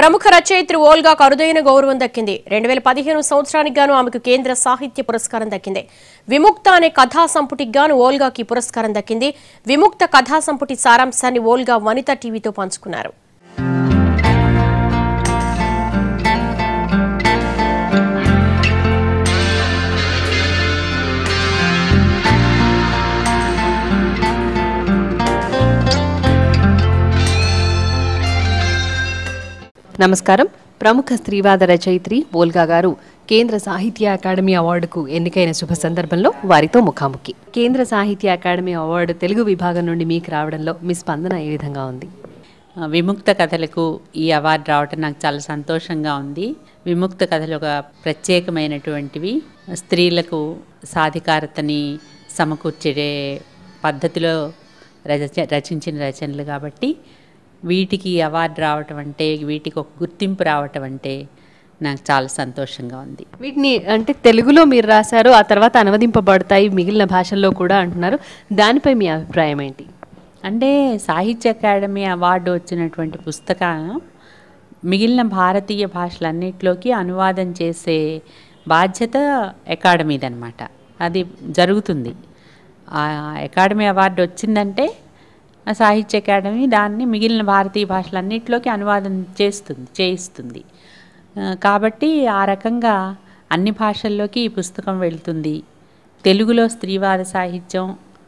ప్రముఖ రచయిత్రి ఓల్గాకు అరుదైన గౌరవం దక్కింది రెండు వేల పదిహేను సంవత్సరానికి గాను ఆమెకు కేంద్ర సాహిత్య పురస్కారం దక్కింది విముక్త అనే కథా సంపుటికి గాను ఓల్గాకి ఈ పురస్కారం దక్కింది విముక్త కథా సంపుటి సారాంశాన్ని ఓల్గా వనిత టీవీతో పంచుకున్నారు నమస్కారం ప్రముఖ స్త్రీవాద రచయిత్రి ఓల్గా గారు కేంద్ర సాహిత్య అకాడమీ అవార్డుకు ఎన్నికైన శుభ సందర్భంలో వారితో ముఖాముఖి కేంద్ర సాహిత్య అకాడమీ అవార్డు తెలుగు విభాగం నుండి మీకు రావడంలో మీ స్పందన ఏ విధంగా ఉంది ఆ, విముక్త కథలకు ఈ అవార్డు రావటం నాకు చాలా సంతోషంగా ఉంది విముక్త కథలు ఒక ప్రత్యేకమైనటువంటివి స్త్రీలకు సాధికారతని సమకూర్చే పద్ధతిలో రచ రచించిన రచనలు కాబట్టి వీటికి ఈ అవార్డు రావటం అంటే వీటికి ఒక గుర్తింపు రావటం అంటే నాకు చాలా సంతోషంగా ఉంది వీటిని అంటే తెలుగులో మీరు రాశారు ఆ తర్వాత అనువదింపబడతాయి మిగిలిన భాషల్లో కూడా అంటున్నారు దానిపై మీ అభిప్రాయం ఏంటి అంటే సాహిత్య అకాడమీ అవార్డు వచ్చినటువంటి పుస్తకాలను మిగిలిన భారతీయ భాషలన్నిటిలోకి అనువాదం చేసే బాధ్యత అకాడమీదనమాట అది జరుగుతుంది ఆ అకాడమీ అవార్డు వచ్చిందంటే ఆ సాహిత్య అకాడమీ దాన్ని మిగిలిన భారతీయ భాషలన్నిటిలోకి అనువాదం చేస్తుంది చేయిస్తుంది ఆ, కాబట్టి ఆ రకంగా అన్ని భాషల్లోకి ఈ పుస్తకం వెళ్తుంది తెలుగులో స్త్రీవాద సాహిత్యం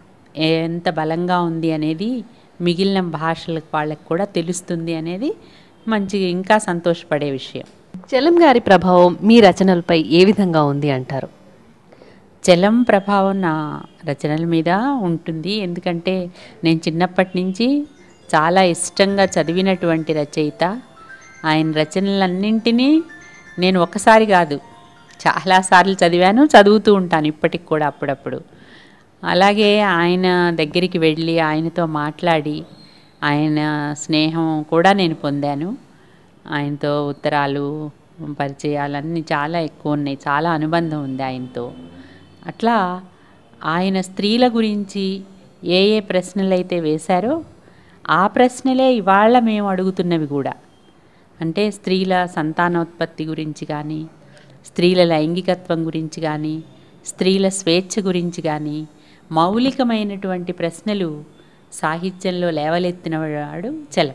ఎంత బలంగా ఉంది అనేది మిగిలిన భాషల వాళ్ళకి కూడా తెలుస్తుంది అనేది మంచి ఇంకా సంతోషపడే విషయం చలం గారి ప్రభావం మీ రచనలపై ఏ విధంగా ఉంది అంటారు చలం ప్రభావం నా రచనల మీద ఉంటుంది ఎందుకంటే నేను చిన్నప్పటి నుంచి చాలా ఇష్టంగా చదివినటువంటి రచయిత ఆయన రచనలన్నింటినీ నేను ఒకసారి కాదు చాలాసార్లు చదివాను చదువుతూ ఉంటాను ఇప్పటికి కూడా అప్పుడప్పుడు అలాగే ఆయన దగ్గరికి వెళ్ళి ఆయనతో మాట్లాడి ఆయన స్నేహం కూడా నేను పొందాను ఆయనతో ఉత్తరాలు పరిచయాలన్నీ చాలా ఎక్కువ ఉన్నాయి చాలా అనుబంధం ఉంది ఆయనతో అట్లా ఆయన స్త్రీల గురించి ఏ ఏ ప్రశ్నలు అయితే వేశారో ఆ ప్రశ్నలే ఇవాళ మేము అడుగుతున్నవి కూడా అంటే స్త్రీల సంతానోత్పత్తి గురించి కానీ స్త్రీల లైంగికత్వం గురించి కానీ స్త్రీల స్వేచ్ఛ గురించి కానీ మౌలికమైనటువంటి ప్రశ్నలు సాహిత్యంలో లేవలెత్తిన వాడు చలం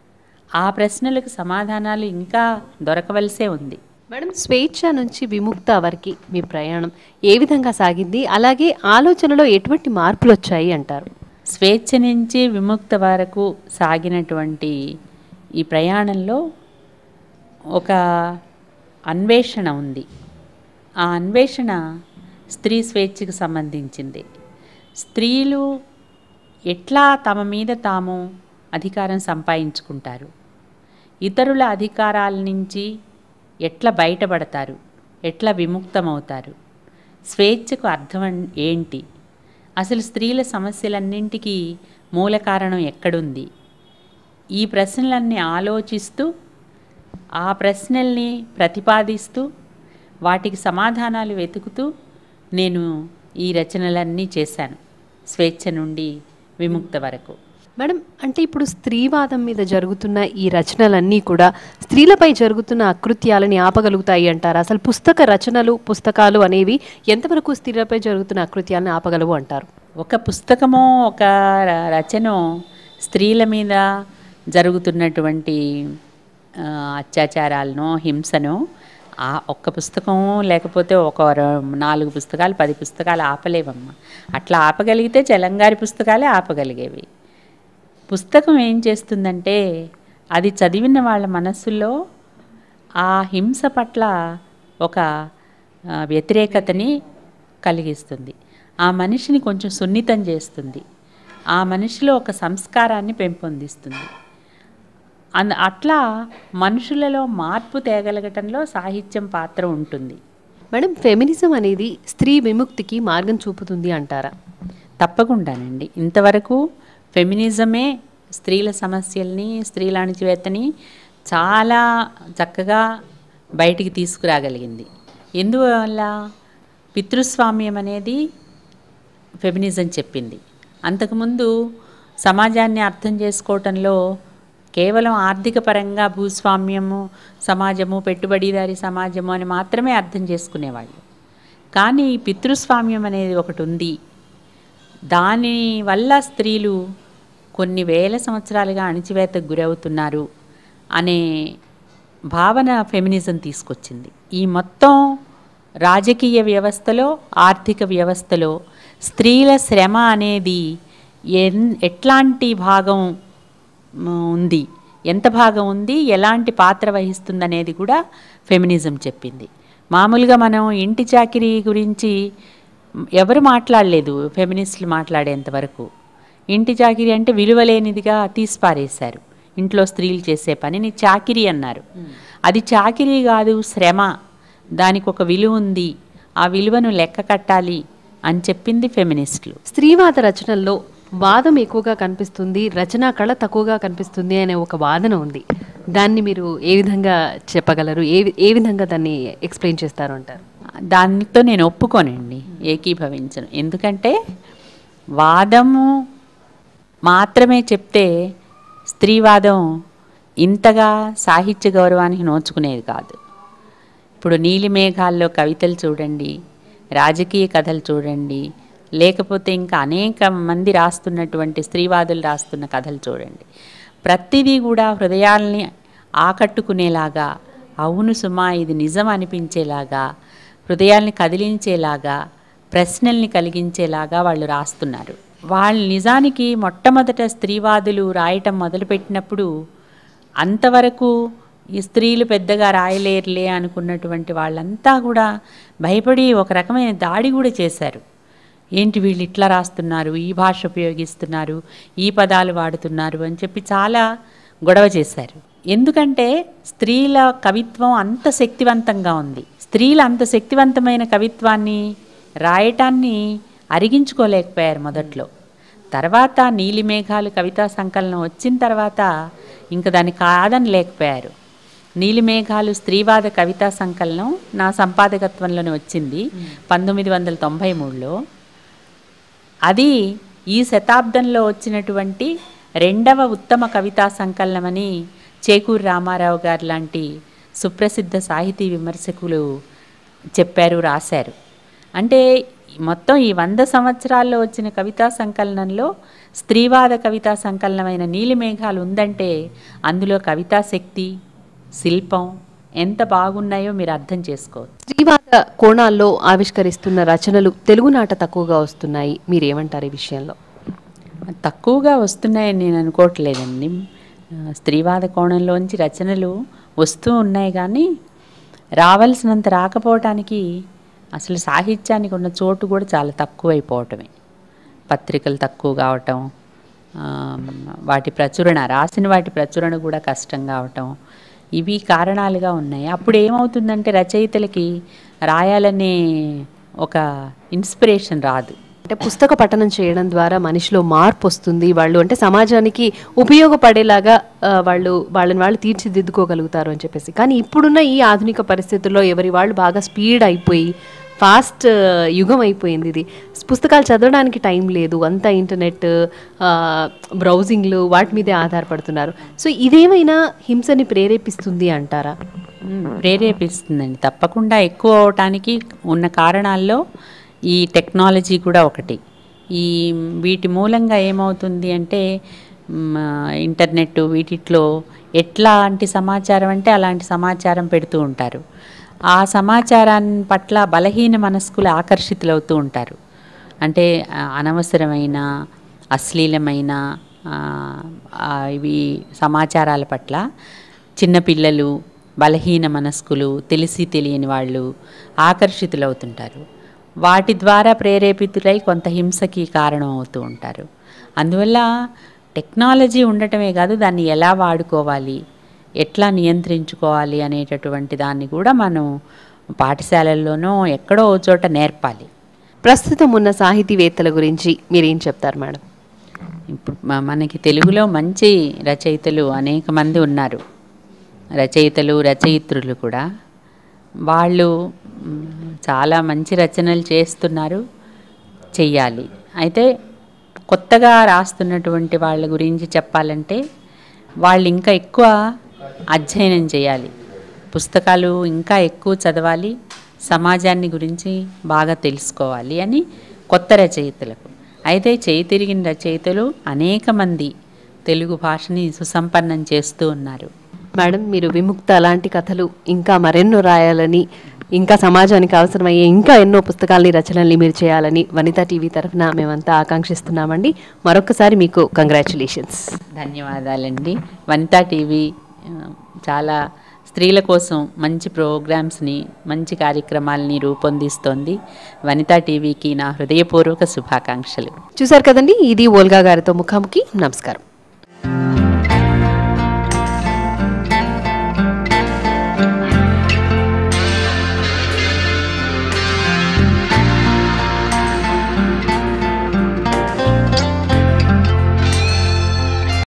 ఆ ప్రశ్నలకు సమాధానాలు ఇంకా దొరకవలసే ఉంది మేడం స్వేచ్ఛ నుంచి విముక్త వరకు మీ ప్రయాణం ఏ విధంగా సాగింది అలాగే ఆలోచనలో ఎటువంటి మార్పులు వచ్చాయి అంటారు స్వేచ్ఛ నుంచి విముక్త వరకు సాగినటువంటి ఈ ప్రయాణంలో ఒక అన్వేషణ ఉంది ఆ అన్వేషణ స్త్రీ స్వేచ్ఛకు సంబంధించింది స్త్రీలు ఎట్లా తమ మీద తాము అధికారం సంపాదించుకుంటారు ఇతరుల అధికారాల నుంచి ఎట్లా బయటపడతారు ఎట్లా విముక్తమవుతారు స్వేచ్ఛకు అర్థం అన్- ఏంటి అసలు స్త్రీల సమస్యలన్నింటికీ మూల కారణం ఎక్కడుంది ఈ ప్రశ్నలన్నీ ఆలోచిస్తూ ఆ ప్రశ్నల్ని ప్రతిపాదిస్తూ వాటికి సమాధానాలు వెతుకుతూ నేను ఈ రచనలన్నీ చేశాను స్వేచ్ఛ నుండి విముక్త వరకు మేడం అంటే ఇప్పుడు స్త్రీవాదం మీద జరుగుతున్న ఈ రచనలన్నీ కూడా స్త్రీలపై జరుగుతున్న అకృత్యాలని ఆపగలుగుతాయి అంటారు అసలు పుస్తక రచనలు పుస్తకాలు అనేవి ఎంతవరకు స్త్రీలపై జరుగుతున్న అకృత్యాలను ఆపగలవు అంటారు ఒక పుస్తకమో ఒక ర- రచనో స్త్రీల మీద జరుగుతున్నటువంటి ఆ, అత్యాచారాలనో హింసనో ఆ ఒక్క పుస్తకం లేకపోతే ఒక ర- నాలుగు పుస్తకాలు పది పుస్తకాలు ఆపలేవమ్మా అట్లా ఆపగలిగితే చలంగారి పుస్తకాలే ఆపగలిగేవి పుస్తకం ఏం చేస్తుందంటే అది చదివిన వాళ్ళ మనస్సులో ఆ హింస పట్ల ఒక ఆ, వ్యతిరేకతని కలిగిస్తుంది ఆ మనిషిని కొంచెం సున్నితం చేస్తుంది ఆ మనిషిలో ఒక సంస్కారాన్ని పెంపొందిస్తుంది అన్ అట్లా మనుషులలో మార్పు తేగలగటంలో సాహిత్యం పాత్ర ఉంటుంది మేడం ఫెమినిజం అనేది స్త్రీ విముక్తికి మార్గం చూపుతుంది అంటారా తప్పకుండానండి ఇంతవరకు ఫెమినిజమే స్త్రీల సమస్యల్ని స్త్రీల అణిచివేతని చాలా చక్కగా బయటికి తీసుకురాగలిగింది ఎందువల్ల పితృస్వామ్యం అనేది ఫెమినిజం చెప్పింది అంతకుముందు సమాజాన్ని అర్థం చేసుకోవటంలో కేవలం ఆర్థిక పరంగా భూస్వామ్యము సమాజము పెట్టుబడిదారి సమాజము అని మాత్రమే అర్థం చేసుకునేవాళ్ళు కానీ ఈ పితృస్వామ్యం అనేది ఒకటి ఉంది దాని వల్ల స్త్రీలు కొన్ని వేల సంవత్సరాలుగా అణిచివేతకు గురవుతున్నారు అనే భావన ఫెమినిజం తీసుకొచ్చింది ఈ మొత్తం రాజకీయ వ్యవస్థలో ఆర్థిక వ్యవస్థలో స్త్రీల శ్రమ అనేది ఎన్ ఎట్లాంటి భాగం మ్, ఉంది ఎంత భాగం ఉంది ఎలాంటి పాత్ర వహిస్తుంది అనేది కూడా ఫెమినిజం చెప్పింది మామూలుగా మనం ఇంటి చాకిరీ గురించి ఎవరు మాట్లాడలేదు ఫెమినిస్టులు మాట్లాడేంత వరకు ఇంటి చాకిరీ అంటే విలువలేనిదిగా తీసిపారేశారు ఇంట్లో స్త్రీలు చేసే పనిని చాకిరీ అన్నారు అది చాకిరీ కాదు శ్రమ దానికి ఒక విలువ ఉంది ఆ విలువను లెక్క కట్టాలి అని చెప్పింది ఫెమినిస్టులు స్త్రీవాద రచనల్లో వాదం ఎక్కువగా కనిపిస్తుంది రచనా కళ తక్కువగా కనిపిస్తుంది అనే ఒక వాదన ఉంది దాన్ని మీరు ఏ విధంగా చెప్పగలరు ఏ వి- ఏ విధంగా దాన్ని ఎక్స్ప్లెయిన్ చేస్తారు అంటారు దానితో నేను ఒప్పుకోనండి ఏకీభవించను ఎందుకంటే వాదము మాత్రమే చెప్తే స్త్రీవాదం ఇంతగా సాహిత్య గౌరవానికి నోచుకునేది కాదు ఇప్పుడు నీలి మేఘాల్లో కవితలు చూడండి రాజకీయ కథలు చూడండి లేకపోతే ఇంకా అనేక మంది రాస్తున్నటువంటి స్త్రీవాదులు రాస్తున్న కథలు చూడండి ప్రతిదీ కూడా హృదయాల్ని ఆకట్టుకునేలాగా అవును సుమా ఇది నిజం అనిపించేలాగా హృదయాల్ని కదిలించేలాగా ప్రశ్నల్ని కలిగించేలాగా వాళ్ళు రాస్తున్నారు వాళ్ళు నిజానికి మొట్టమొదట స్త్రీవాదులు రాయటం మొదలుపెట్టినప్పుడు అంతవరకు ఈ స్త్రీలు పెద్దగా రాయలేరులే అనుకున్నటువంటి వాళ్ళంతా కూడా భయపడి ఒక రకమైన దాడి కూడా చేశారు ఏంటి వీళ్ళు ఇట్లా రాస్తున్నారు ఈ భాష ఉపయోగిస్తున్నారు ఈ పదాలు వాడుతున్నారు అని చెప్పి చాలా గొడవ చేశారు ఎందుకంటే స్త్రీల కవిత్వం అంత శక్తివంతంగా ఉంది స్త్రీలు అంత శక్తివంతమైన కవిత్వాన్ని రాయటాన్ని అరిగించుకోలేకపోయారు మొదట్లో తర్వాత నీలిమేఘాలు కవితా సంకలనం వచ్చిన తర్వాత ఇంకా దాన్ని కాదని లేకపోయారు నీలిమేఘాలు స్త్రీవాద కవితా సంకలనం నా సంపాదకత్వంలోనే వచ్చింది పంతొమ్మిది వందల తొంభై మూడులో అది ఈ శతాబ్దంలో వచ్చినటువంటి రెండవ ఉత్తమ కవితా సంకలనమని చేకూరు రామారావు గారు లాంటి సుప్రసిద్ధ సాహితీ విమర్శకులు చెప్పారు రాశారు అంటే మొత్తం ఈ వంద సంవత్సరాల్లో వచ్చిన కవితా సంకలనంలో స్త్రీవాద కవితా సంకలనమైన నీలిమేఘాలు ఉందంటే అందులో కవితా శక్తి శిల్పం ఎంత బాగున్నాయో మీరు అర్థం చేసుకోవచ్చు స్త్రీవాద కోణాల్లో ఆవిష్కరిస్తున్న రచనలు తెలుగునాట తక్కువగా వస్తున్నాయి మీరేమంటారు ఈ విషయంలో తక్కువగా వస్తున్నాయని నేను అనుకోవట్లేదండి ఆ, స్త్రీవాద కోణంలోంచి రచనలు వస్తూ ఉన్నాయి కానీ రావాల్సినంత రాకపోవటానికి అసలు సాహిత్యానికి ఉన్న చోటు కూడా చాలా తక్కువైపోవటమే పత్రికలు తక్కువ కావటం ఆ, వాటి ప్రచురణ రాసిన వాటి ప్రచురణ కూడా కష్టం కావటం ఇవి కారణాలుగా ఉన్నాయి అప్పుడు ఏమవుతుందంటే రచయితలకి రాయాలనే ఒక ఇన్స్పిరేషన్ రాదు అంటే పుస్తక పఠనం చేయడం ద్వారా మనిషిలో మార్పు వస్తుంది వాళ్ళు అంటే సమాజానికి ఉపయోగపడేలాగా ఆ, వాళ్ళు వాళ్ళని వాళ్ళు తీర్చిదిద్దుకోగలుగుతారు అని చెప్పేసి కానీ ఇప్పుడున్న ఈ ఆధునిక పరిస్థితుల్లో ఎవరి వాళ్ళు బాగా స్పీడ్ అయిపోయి ఫాస్ట్ యుగం అయిపోయింది ఇది పుస్తకాలు చదవడానికి టైం లేదు అంతా ఇంటర్నెట్ బ్రౌజింగ్లు వాటి మీదే ఆధారపడుతున్నారు సో ఇదేమైనా హింసని ప్రేరేపిస్తుంది అంటారా మ్మ్. ప్రేరేపిస్తుందండి తప్పకుండా ఎక్కువ అవటానికి ఉన్న కారణాల్లో ఈ టెక్నాలజీ కూడా ఒకటి ఈ వీటి మూలంగా ఏమవుతుంది అంటే మ్, ఇంటర్నెట్ వీటిట్లో ఎట్లాంటి సమాచారం అంటే అలాంటి సమాచారం పెడుతూ ఉంటారు ఆ సమాచారాన్ని పట్ల బలహీన మనస్కులు ఆకర్షితులవుతూ ఉంటారు అంటే ఆ, అనవసరమైన అశ్లీలమైన ఆ, ఆ, ఇవి సమాచారాల పట్ల చిన్నపిల్లలు బలహీన మనస్కులు తెలిసి తెలియని వాళ్ళు ఆకర్షితులవుతుంటారు వాటి ద్వారా ప్రేరేపితులై కొంత హింసకి కారణం అవుతూ ఉంటారు అందువల్ల టెక్నాలజీ ఉండటమే కాదు దాన్ని ఎలా వాడుకోవాలి ఎట్లా నియంత్రించుకోవాలి అనేటటువంటి దాన్ని కూడా మనం పాఠశాలల్లోనో ఎక్కడో ఓ చోట నేర్పాలి ప్రస్తుతం ఉన్న సాహితీవేత్తల గురించి మీరేం చెప్తారు మేడం ఇప్పుడు మ- మనకి తెలుగులో మంచి రచయితలు అనేక మంది ఉన్నారు రచయితలు రచయిత్రులు కూడా వాళ్ళు మ్, చాలా మంచి రచనలు చేస్తున్నారు చెయ్యాలి అయితే కొత్తగా రాస్తున్నటువంటి వాళ్ళ గురించి చెప్పాలంటే వాళ్ళు ఇంకా ఎక్కువ అధ్యయనం చేయాలి పుస్తకాలు ఇంకా ఎక్కువ చదవాలి సమాజాన్ని గురించి బాగా తెలుసుకోవాలి అని కొత్త రచయితలకు అయితే చేయి తిరిగిన రచయితలు అనేక మంది తెలుగు భాషని సుసంపన్నం చేస్తూ ఉన్నారు మేడం మీరు విముక్త అలాంటి కథలు ఇంకా మరెన్నో రాయాలని ఇంకా సమాజానికి అవసరమయ్యే ఇంకా ఎన్నో పుస్తకాలని రచనల్ని మీరు చేయాలని వనితా టీవీ తరఫున మేమంతా ఆకాంక్షిస్తున్నామండి మరొకసారి మీకు కంగ్రాచులేషన్స్ ధన్యవాదాలండి వనితా టీవీ ఆ, చాలా స్త్రీల కోసం మంచి ప్రోగ్రామ్స్ని మంచి కార్యక్రమాలని రూపొందిస్తోంది వనితా టీవీకి నా హృదయపూర్వక శుభాకాంక్షలు చూశారు కదండి ఇది ఓల్గా గారితో ముఖాముఖి నమస్కారం